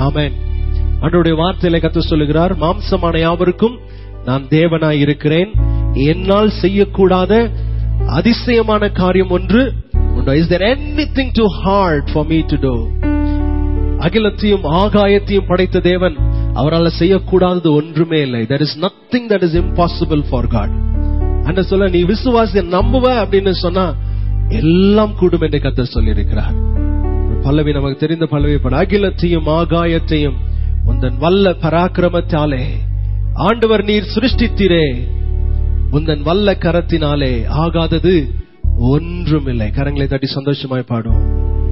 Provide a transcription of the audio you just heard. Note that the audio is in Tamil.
ஆமென் அன்றைய வார்த்தையில கத்து சொல்லுகிறார் மாம்சமான யாவருக்கும் நான் தேவனாய் இருக்கிறேன் என்னால் செய்யக்கூடாத அதிசயமான காரியம் ஒன்று உண்டோ is there anything too hard for me to do அகிலத்தையும் ஆகாயத்தையும் படைத்த தேவன் அவரால் செய்யக்கூடாதது ஒன்றுமே இல்லை there is nothing that is impossible for God அன்ற சொல்ல நீ விசுவாசிய நம்புவ அப்படின்னு சொன்னா எல்லாம் கூடும் என்று கத்தர் சொல்லியிருக்கிறார் ஒரு பல்லவி நமக்கு தெரிந்த பல்லவி பட அகிலத்தையும் ஆகாயத்தையும் உந்தன் வல்ல பராக்கிரமத்தாலே ஆண்டவர் நீர் சிருஷ்டித்தீரே உந்தன் வல்ல கரத்தினாலே ஆகாதது ஒன்றுமில்லை கரங்களை தட்டி சந்தோஷமாய் பாடும்